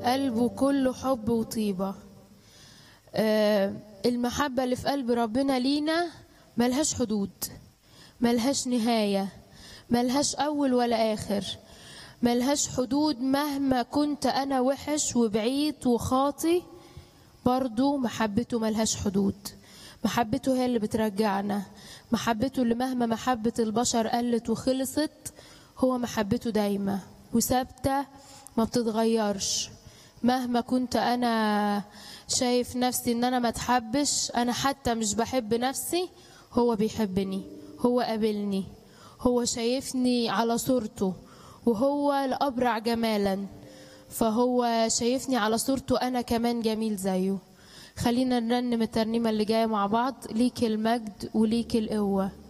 قلبه كله حب وطيبة آه، المحبة اللي في قلب ربنا لينا ملهاش حدود ملهاش نهاية ملهاش أول ولا آخر ملهاش حدود مهما كنت أنا وحش وبعيد وخاطي برضو محبته ملهاش حدود محبته هي اللي بترجعنا محبته اللي مهما محبة البشر قلت وخلصت هو محبته دايمة وثابتة ما بتتغيرش مهما كنت أنا شايف نفسي إن أنا ما اتحبش أنا حتى مش بحب نفسي هو بيحبني هو قابلني هو شايفني على صورته وهو الأبرع جمالا فهو شايفني على صورته أنا كمان جميل زيه خلينا نرنم الترنيمة اللي جاية مع بعض ليك المجد وليك القوة